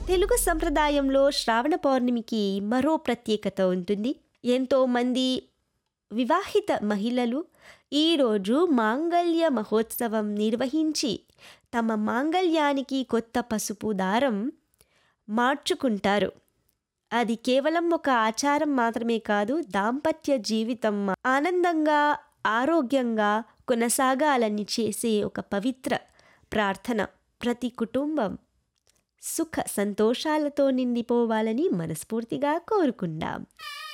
తెలుగు సంప్రదాయంలో శ్రావణ పౌర్ణమికి మరో ప్రత్యేకత ఉంటుంది ఎంతోమంది వివాహిత మహిళలు ఈరోజు మాంగళ్య మహోత్సవం నిర్వహించి తమ మాంగళ్యానికి కొత్త పసుపు దారం మార్చుకుంటారు అది కేవలం ఒక ఆచారం మాత్రమే కాదు దాంపత్య జీవితం ఆనందంగా ఆరోగ్యంగా కొనసాగాలని చేసే ఒక పవిత్ర ప్రార్థన ప్రతి కుటుంబం సుఖ సంతోషాలతో నిండిపోవాలని మనస్ఫూర్తిగా కోరుకుందాం